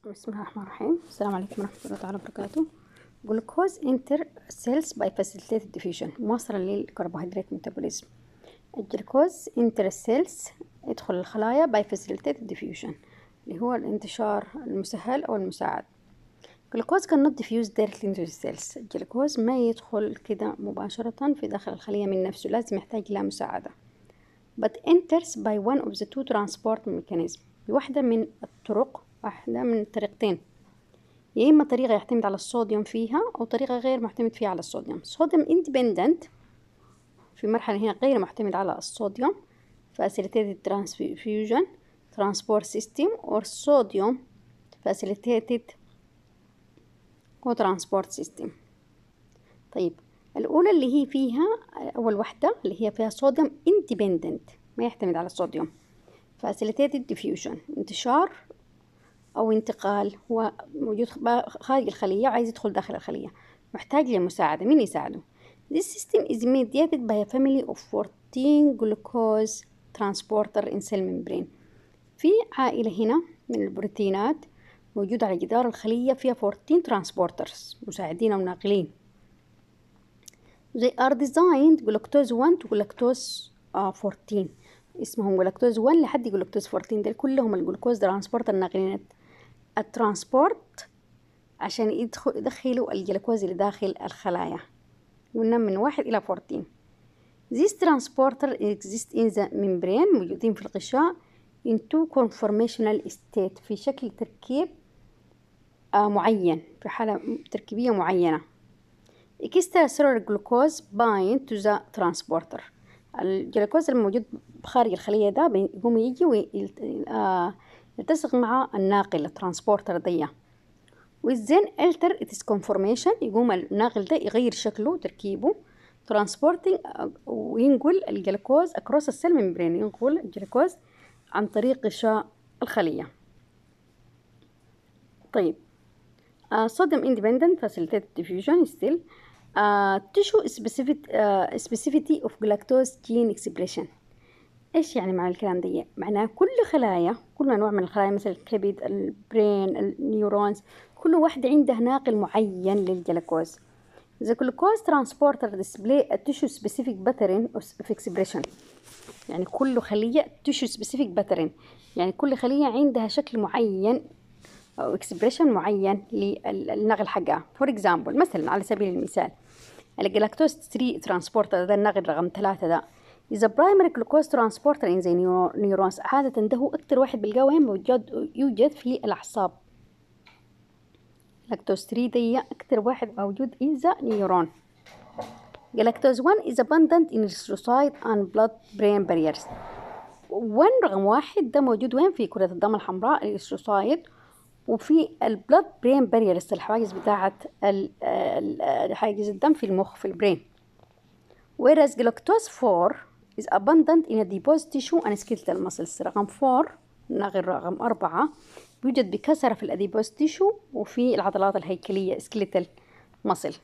بسم الله الرحمن الرحيم السلام عليكم ورحمة الله تعالى وبركاته جلوكوز انتر سيلز باي فاسيليتيد ديفيوجن مواصلة للكربوهيدرات ميتابوليزم الجلوكوز انتر سيلز يدخل الخلايا باي فاسيليتيد ديفيوجن اللي هو الانتشار المسهل أو المساعد جلوكوز كان not diffuse directly into the cells الجلوكوز ما يدخل كده مباشرة في داخل الخلية من نفسه لازم يحتاج إلى مساعدة but enters by one of the two transport mechanism بواحدة من الطرق واحدة من الطريقتين يا إما طريقة يعتمد على الصوديوم فيها أو طريقة غير معتمد فيها على الصوديوم صوديوم independent في مرحلة هنا غير معتمد على الصوديوم facilitated transfusion transport system or sodium facilitated co-transport system طيب الأولى اللي هي فيها أول واحدة اللي هي فيها صوديوم independent ما يعتمد على الصوديوم facilitated diffusion انتشار أو انتقال هو موجود خارج الخلية وعايز يدخل داخل الخلية محتاج للمساعدة مين يساعده This system is mediated by a family of 14 glucose transporter in cell membrane في عائلة هنا من البروتينات موجودة على جدار الخلية فيها 14 transporters مساعدين أو ناقلين They are designed glucose 1 to glucose uh, 14 اسمهم جلوكتوز 1 لحد جلوكتوز 14 دول كلهم الجلوكوز ترانسبورت الناقلين الترانسبورت عشان يدخل يدخلوا الجلوكوز اللي داخل الخلايا قلنا من واحد إلى 14 These transporter exist in the membrane موجودين في الغشاء in two conformational state في شكل تركيب آه معين في حالة تركيبية معينة extracellular glucose bind to the transporter الجلوكوز الموجود خارج الخلية ده بيقوم يجي ويلتصق مع الناقل الترانسبورتر دي وزين alter its conformation يقوم الناقل ده يغير شكله تركيبه transporting وينقل الجلوكوز across السيل ممبرين ينقل الجلوكوز عن طريق غشاء الخلية طيب uh, sodium independent facilitated diffusion still uh, tissue specific, uh, specificity of galactose gene expression ايش يعني معنى الكلام ده معناه كل خلايا كل انواع من الخلايا مثل الكبد البرين النيورونز كل واحدة عندها ناقل معين للجلوكوز The glucose transporter display a tissue specific pattern of expression يعني كل خلية tissue specific pattern يعني كل خلية عندها شكل معين أو expression معين للنقل حقها for example مثلا على سبيل المثال الجلاكتوز 3 ترانسبورتر ده النقل رقم ثلاثة ده is a primary glucose transporter in the neurons عادة ده هو أكتر واحد بلقاه وين موجود يوجد في الأعصاب لاكتوز 3 دي أكتر واحد موجود in the neuron galactose 1 is abundant in erythrocyte and blood brain barriers 1 رقم واحد ده موجود وين في كرة الدم الحمراء الإرثروسايت وفي البلاد برين باريرز الحواجز بتاعة حاجز الدم في المخ في البرين whereas galactose 4 is abundant in a deposed tissue and skeletal muscles رقم 4 ناقل رقم 4 يوجد بكثرة في الأديبوز تيشو وفي العضلات الهيكلية skeletal muscle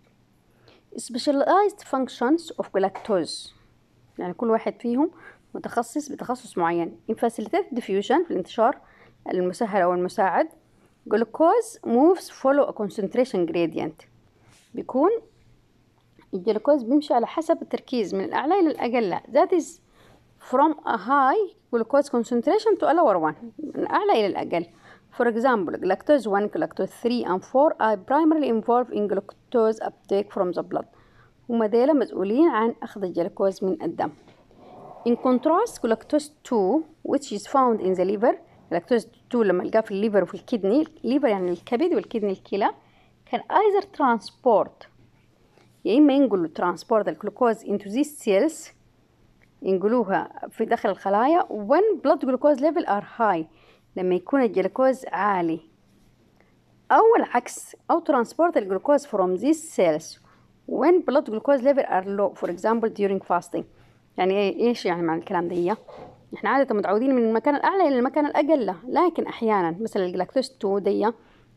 specialized functions of galactose يعني كل واحد فيهم متخصص بتخصص معين in facilitated diffusion في الانتشار المسهل أو المساعد glucose moves follow a concentration gradient بيكون الجلوكوز بيمشي على حسب التركيز من الأعلى إلى الأقل that is from a high glucose concentration to a lower one من الأعلى إلى الأقل for example galactose 1 galactose 3 and 4 are primarily involved in glucose uptake from the blood هما ديلا مسؤولين عن أخذ الجلوكوز من الدم in contrast galactose 2 which is found in the liver galactose 2 لما نلقاه في الليفر وفي الكدني الليفر يعني الكبد والكدني الكلى كان either transport يا إما ينقلوا transport الجلوكوز into these cells ينقلوها في داخل الخلايا when blood glucose level are high لما يكون الجلوكوز عالي أو العكس أو transport الجلوكوز from these cells when blood glucose level are low for example during fasting يعني إيش يعني معنى الكلام ده إحنا عادة متعودين من المكان الأعلى إلى المكان الأقل لكن أحيانا مثلا الجلاكتوز 2 دي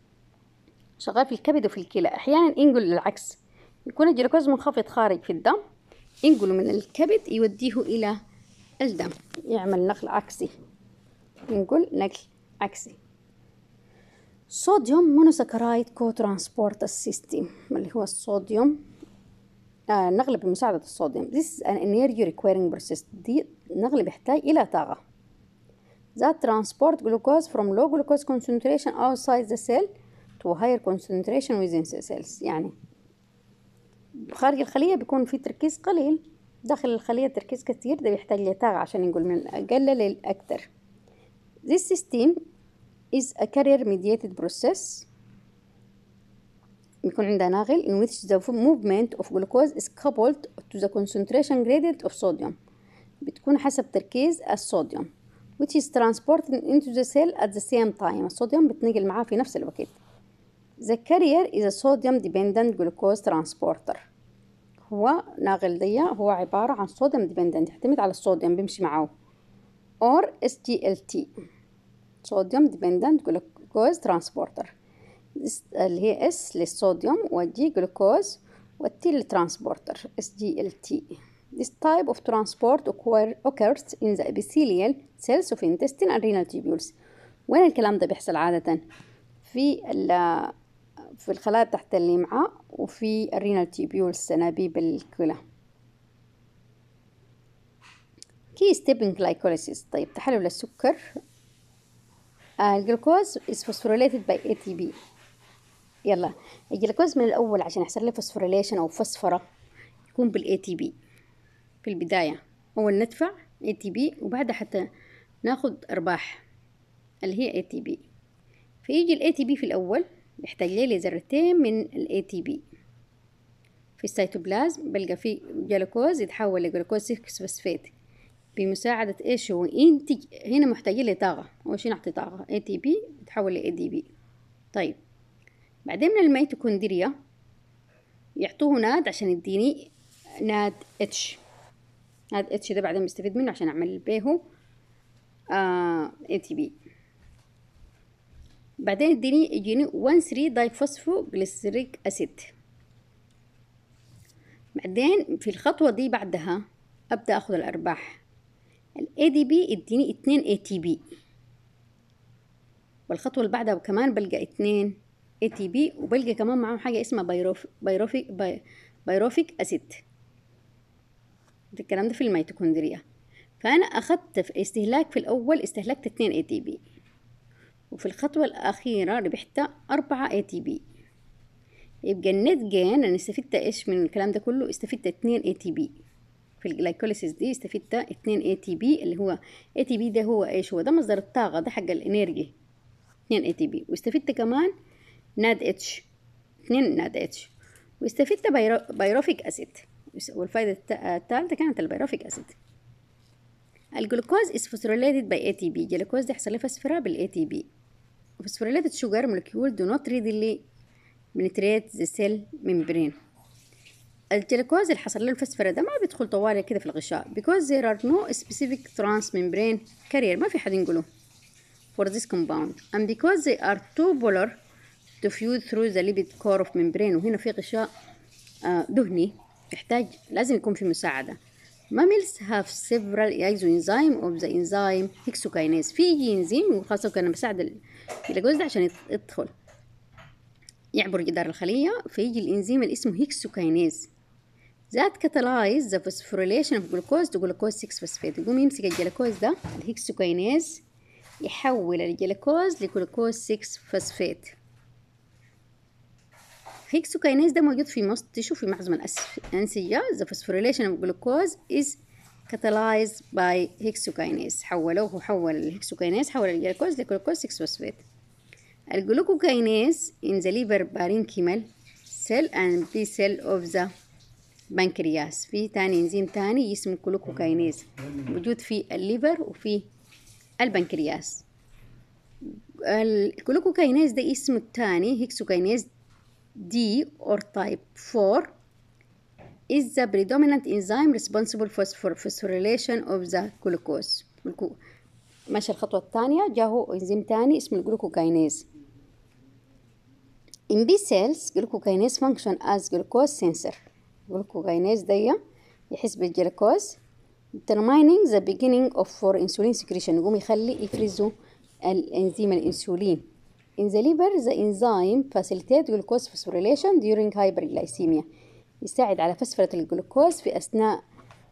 شغال في الكبد وفي الكلى أحيانا ينقل للعكس يكون الجلوكوز منخفض خارج في الدم ينقله من الكبد يوديه إلى الدم يعمل نقل عكسي ينقل نقل عكسي صوديوم مونوساكرايد كو ترانسبورت سيستم اللي هو الصوديوم آه نغلي بمساعدة الصوديوم This is an energy requiring process دي نغلي بيحتاج إلى طاقة that transport glucose from low glucose concentration outside the cell to higher concentration within the cells يعني خارج الخلية بيكون في تركيز قليل داخل الخلية تركيز كثير ده بيحتاج لطاقة عشان ينقل من الأقل للأكثر This system is a carrier mediated process بيكون عندها ناقل in which the movement of glucose is coupled to the concentration gradient of sodium بتكون حسب تركيز الصوديوم which is transported into the cell at the same time الصوديوم بتنقل معاه في نفس الوقت The carrier is a sodium dependent glucose transporter هو ناقل دي هو عبارة عن صوديوم ديبندنت يعتمد على الصوديوم بيمشي معاه or SGLT صوديوم ديبندنت جلوكوز ترانسبورتر اللي هي S للصوديوم والجي جلوكوز والتي للترانسبورتر SGLT This type of transport occurs in the epithelial cells of intestine and renal tubules وين الكلام ده بيحصل عادة في في الخلايا تحت الامعاء وفي الرينال تيبيول سنابيب الكلى كي ستيبنج glycolysis طيب تحلل السكر الجلوكوز is phosphorylated by ATP يلا الجلوكوز من الأول عشان يحصل له فوسفوريليشن أو فسفرة يكون بالاي تي بي في البداية أول ندفع اي تي بي وبعدها حتى ناخد أرباح اللي هي اي تي بي فيجي الاي تي بي في الأول يحتاج لي ذرتين من الاي تي بي في السيتوبلازم بلقى في جلوكوز يتحول لجلوكوز 6 فوسفات بمساعدة ايش هو ينتج هنا محتاجين لطاقة أول شي نعطي طاقة اي تي بي يتحول ل دي بي طيب بعدين من الميتوكوندريا يعطوه ناد عشان يديني ناد اتش ناد اتش ده بعدين بستفيد منه عشان اعمل بيه اي تي بي بعدين يديني يجيني 1 3 دايفوسفو جليسيريك اسيد بعدين في الخطوة دي بعدها أبدأ أخذ الأرباح ال ADP يديني اتنين ATP والخطوة اللي بعدها كمان بلقى اتنين ATP وبلقى كمان معاهم حاجة اسمها بيروف بيروفيك بي بيروفيك أسيد ده الكلام ده في الميتوكوندريا فأنا أخدت في استهلاك في الأول استهلكت اتنين ATP وفي الخطوة الأخيرة ربحت أربعة ATP يبقى النت جين أنا استفدت إيش من الكلام ده كله استفدت اتنين ATP في الجلايكوليسيس دي استفدت اتنين اي تي بي اللي هو اي تي بي ده هو ايش هو ده مصدر الطاقة ده حق الانرجي اتنين اي تي بي واستفدت كمان ناد اتش اتنين ناد اتش واستفدت بيرو بيروفيك اسيد والفايدة الثالثة كانت البيروفيك اسيد الجلوكوز is phosphorylated by ATP الجلوكوز ده يحصل له فسفرة بالاي تي بي phosphorylated sugar molecule do not readily penetrate the cell membrane الجلوكوز اللي حصل له الفسفرة ده ما بيدخل طوالي كده في الغشاء because there are no specific transmembrane carrier ما في حد ينقله for this compound and because they are too polar to fuse through the lipid core of membrane وهنا في غشاء آه دهني يحتاج لازم يكون في مساعدة mammals have several isoenzyme of the enzyme hexokinase في يجي انزيم وخاصة كان بساعد الجلوكوز ده عشان يدخل يعبر جدار الخلية فيجي الإنزيم اللي اسمه هيكسوكاينيز that catalyze the phosphorylation of glucose to glucose 6 phosphate يقوم يمسك الجلوكوز ده الهيكسوكاينيز يحول الجلوكوز لجلوكوز 6 فوسفات هيكسوكاينيز ده موجود في مص تشو في معظم الأنسجة the phosphorylation of glucose is catalyzed by hexokinase حولوه وحول الهيكسوكاينيز حول الجلوكوز لجلوكوز 6 فوسفات الجلوكوكاينيز in the liver parenchymal cell and B cell of the بنكرياس في تاني انزيم تاني اسمه جلوكوكاينيز موجود في الليفر وفي البنكرياس الجلوكوكاينيز ده اسمه التاني هيكسوكاينيز D or type 4 is the predominant enzyme responsible for phosphorylation of the glucose ماشي الخطوة الثانية جاهو انزيم تاني اسمه الجلوكوكاينيز In B cells, glucokinase function as glucose sensor. glucokinase دي يحس بالجلوكوز determining the beginning of for insulin secretion يقوم يخلي يفرزوا الانزيم الانسولين in the liver the enzyme facilitate glucose phosphorylation during hyperglycemia يساعد على فسفرة الجلوكوز في أثناء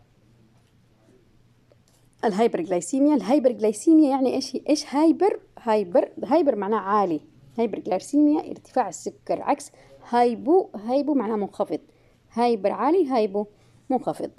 الهايبرجلايسيميا الهايبرجلايسيميا يعني ايش ايش هايبر هايبر هايبر معناه عالي هايبرجلايسيميا ارتفاع السكر عكس هايبو هايبو معناه منخفض هايبر عالي هايبو منخفض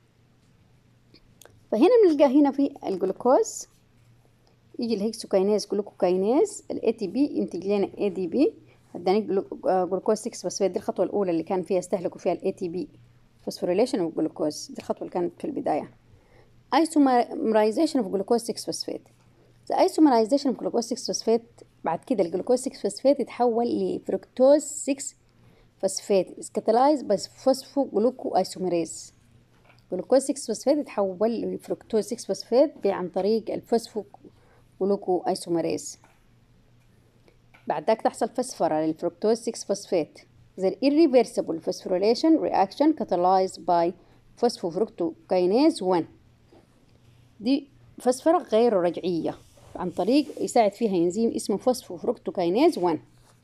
فهنا بنلقى هنا في الجلوكوز يجي الهيكسوكاينيز جلوكوكاينيز الاي تي بي ينتج لنا اي دي بي اداني جلوكوز 6 فوسفات دي الخطوه الاولى اللي كان فيها استهلكوا فيها الاي تي بي فوسفوريليشن والجلوكوز دي الخطوه اللي كانت في البدايه isomerization of glucose 6 phosphate the isomerization of glucose 6 phosphate بعد كده الجلوكوز 6 فوسفات يتحول لفركتوز 6 فوسفات is catalyzed by phosphoglucoisomerase جلوكوز 6 فوسفات يتحول لفركتوز 6 فوسفات عن طريق الفوسفوجلوكويسوميريز بعد ذاك تحصل فسفرة للفركتوز 6 فوسفات the irreversible phosphorylation reaction catalyzed by phosphofructokinase 1 دي فسفرة غير رجعية عن طريق يساعد فيها انزيم اسمه فوسفوفركتوكاينيز 1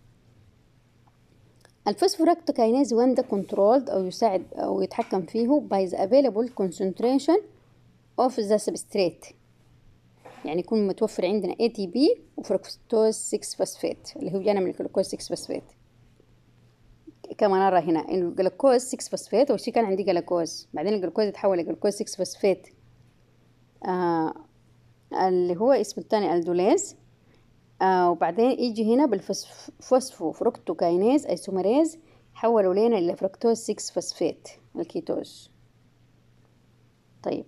الفوسفوركتوكاينيز 1 ده كنترولد او يساعد او يتحكم فيه by the available concentration of the substrate يعني يكون متوفر عندنا ATP وفركتوز 6 فوسفات اللي هو جانا من الجلوكوز 6 فوسفات كما نرى هنا انه الجلوكوز 6 فوسفات اول شيء كان عندي جلوكوز بعدين الجلوكوز يتحول لجلوكوز 6 فوسفات آه اللي هو اسمه الثاني الدوليز آه وبعدين يجي هنا بالفوسفو فركتوكاينيز ايسوميريز حولوا لنا الى فركتوز 6 فوسفات الكيتوز طيب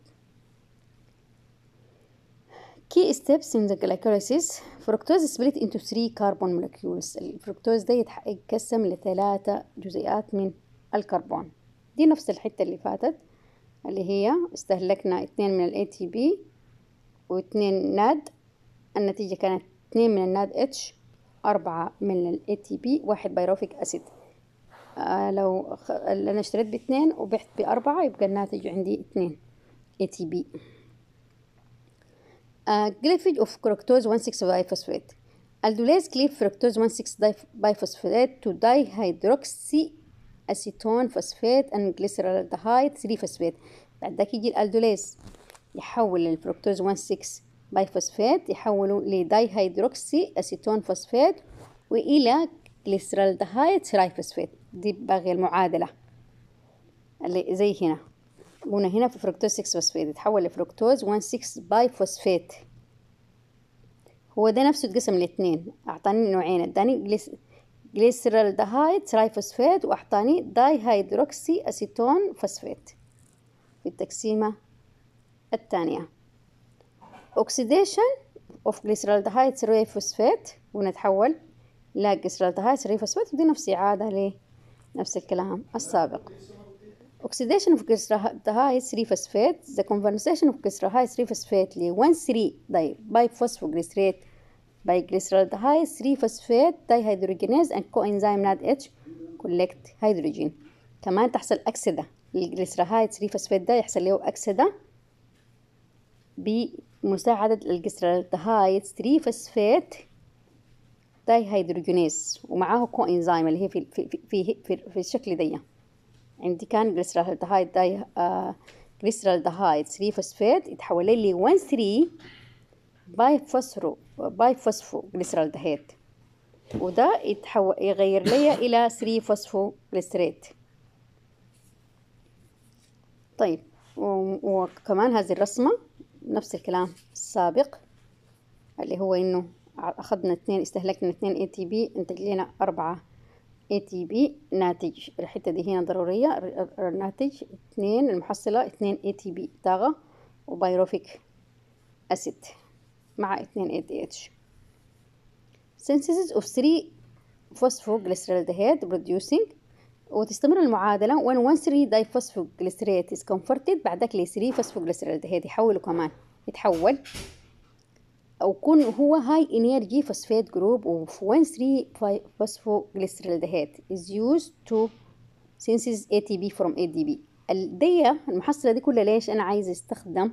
key steps in the glycolysis fructose split into three carbon molecules الفركتوز ده يتقسم لثلاثة جزيئات من الكربون دي نفس الحتة اللي فاتت اللي هي استهلكنا اثنين من ال ATP واثنين ناد النتيجة كانت اثنين من الناد اتش أربعة من ال ATP واحد بايروفيك أسيد آه لو خ... أنا اشتريت باثنين وبعت بأربعة يبقى الناتج عندي اثنين ATP uh, cleavage of fructose 1,6 diphosphate aldolase cleave fructose 1,6 biphosphate to dihydroxy acetone phosphate and glyceraldehyde 3 phosphate بعد ذاك يجي الالدوليز يحول الفركتوز 1,6 بايفوسفات يحوله لدايهيدروكسي اسيتون فوسفات والى جليسرالدهايد ترايفوسفات دي باقي المعادله اللي زي هنا قلنا هنا في فركتوز 6 فوسفات يتحول لفركتوز 1,6 باي فوسفات هو ده نفسه اتقسم لاثنين اعطاني نوعين اداني جليس جليسرالدهايد ترايفوسفات واعطاني داي هيدروكسي اسيتون فوسفات في التقسيمة الثانية oxidation of glyceraldehyde ترايفوسفات ونتحول إلى glyceraldehyde ترايفوسفات ودي نفس إعادة لنفس الكلام السابق oxidation of glyceraldehyde 3 phosphate the conversion of glyceraldehyde 3 phosphate ل 1 3 biphosphoglyscerate by glyceraldehyde 3 phosphate dihydrogenase and coenzyme NADH collect hydrogen كمان تحصل أكسدة للجليسراهايد 3 فوسفات ده يحصل له أكسدة بمساعدة الجليسرالدهايد 3 فوسفات دايهيدروجينيز ومعاه كو انزيم اللي هي في في في في, في الشكل دي عندي كان جليسرالدهايد داي آه جليسرالدهايد 3 فوسفات يتحول لي 1 3 باي فوسفرو باي فوسفو جليسرالدهيد وده يتحول يغير لي الى 3 فوسفو جليسريت طيب وكمان هذه الرسمة نفس الكلام السابق اللي هو انه اخذنا اثنين استهلكنا اثنين اي تي بي انتج لنا اربعة اي تي بي ناتج الحتة دي هنا ضرورية الناتج اثنين المحصلة اثنين اي تي بي طاقة وبايروفيك اسيد مع اثنين اي تي اتش synthesis of 3 phosphoglyceraldehyde producing وتستمر المعادلة when 1 3 diphosphoglyscerate is converted بعدك ل 3 phosphoglyceraldehyde يحوله كمان يتحول أو يكون هو high energy phosphate group of 1 3 phosphoglyceraldehyde is used to synthesize ATP from ADP دي المحصلة دي كلها ليش أنا عايزة استخدم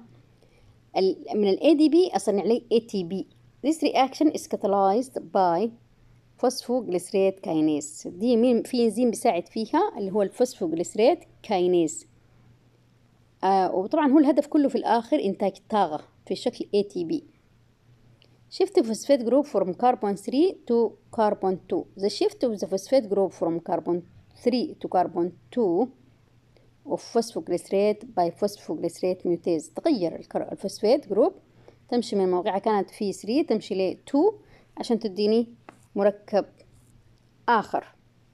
من ال ADP أصنع لي ATP This reaction is catalyzed by فوسفوجليسريت كاينيز دي مين في انزيم بيساعد فيها اللي هو الفوسفوجليسريت كاينيز آه وطبعا هو الهدف كله في الآخر إنتاج طاقة في شكل ATP shift phosphate group from carbon 3 to carbon 2 the shift of the phosphate group from carbon 3 to carbon 2 of phosphoglycerate by phosphoglycerate mutase تغير الفوسفات جروب تمشي من موقعها كانت في 3 تمشي ل 2 عشان تديني مركب آخر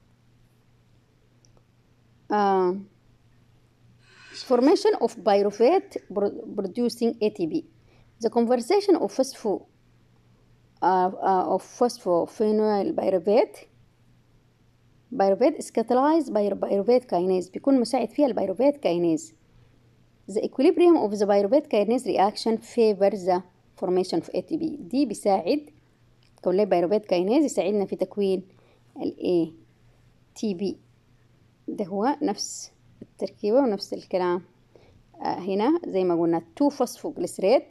uh, formation of pyruvate producing ATP the conversation of phospho uh, uh, of phosphophenyl pyruvate pyruvate is catalyzed by pyruvate kinase بيكون مساعد فيها البيروفيت كاينيز the equilibrium of the pyruvate kinase reaction favors the formation of ATP دي بيساعد كون ليه بيروفيت كاينيز يساعدنا في تكوين ال ATP ده هو نفس التركيبة ونفس الكلام آه هنا زي ما قلنا 2 فوسفوجليسريت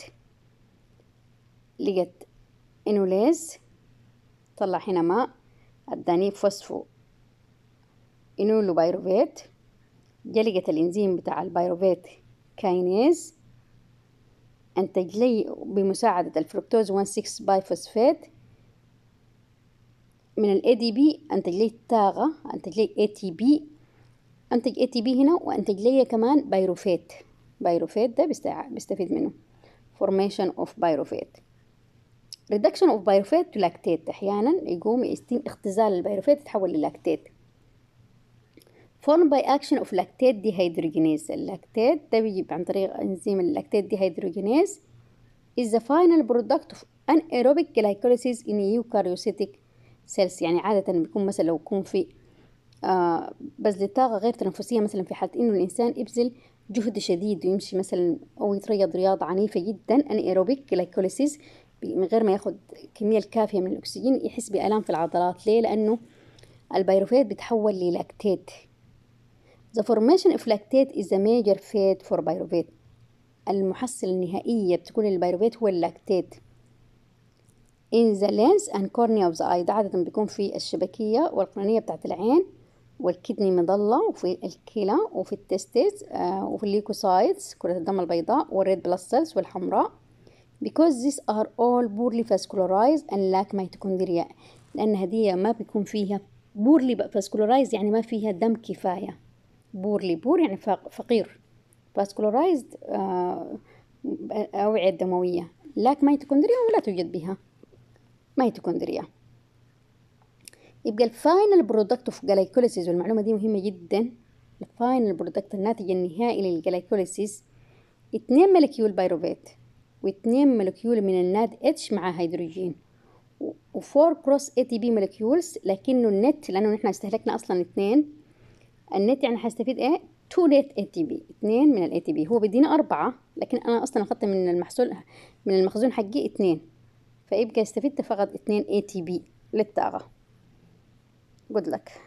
لقت انوليز طلع هنا ماء اداني فوسفو انولو بايروفيت جلقت الانزيم بتاع البايروفيت كاينيز انتج لي بمساعدة الفركتوز 1,6 بايفوسفات من الاي دي بي انتج لي الطاقة انتج لي اي تي بي انتج اي تي بي هنا وانتج لي كمان بايروفيت بايروفيت ده بيستفيد منه formation of بايروفيت reduction of بايروفيت to lactate احيانا يقوم يتم اختزال البايروفيت يتحول للاكتات formed by action of lactate dehydrogenase اللاكتات ده بيجي عن طريق انزيم اللاكتات dehydrogenase is the final product of anaerobic glycolysis in eukaryotic cells يعني عادة بيكون مثلا لو يكون في آه بذل طاقة غير تنفسية مثلا في حالة إنه الإنسان يبذل جهد شديد ويمشي مثلا أو يتريض رياضة عنيفة جدا anaerobic glycolysis من غير ما ياخد الكمية الكافية من الأكسجين يحس بآلام في العضلات ليه؟ لأنه البيروفيت بيتحول للاكتات The formation of lactate is a major fate for pyruvate المحصلة النهائية بتكون للبيروفيت هو اللاكتات in the lens and cornea of the eye ده عادة بيكون في الشبكية والقرنية بتاعت العين والكدني مظلة وفي الكلى وفي التستس آه وفي الليكوسايتس كرة الدم البيضاء والريد بلس سيلز والحمراء because these are all poorly vascularized and lack mitochondria لأن هدية ما بيكون فيها poorly vascularized يعني ما فيها دم كفاية بورلي بور يعني فقير فاسكولارايزد آه أوعية دموية لاك ميتوكوندريا ولا توجد بها ميتوكوندريا يبقى الفاينل برودكت اوف جلايكوليسيس والمعلومة دي مهمة جدا الفاينل برودكت الناتج النهائي للجلايكوليسيس اتنين ملكيول بايروفيت واتنين ملكيول من الناد اتش مع هيدروجين وفور كروس اي تي بي ملكيولز لكنه النت لانه نحن استهلكنا اصلا اتنين النت يعني هستفيد ايه 2 نت اي تي بي 2 من الاي تي بي هو بيدينا أربعة لكن أنا أصلا أخدت من المحصول من المخزون حقي اتنين فيبقى استفدت فقط اتنين اي تي بي للطاقة good luck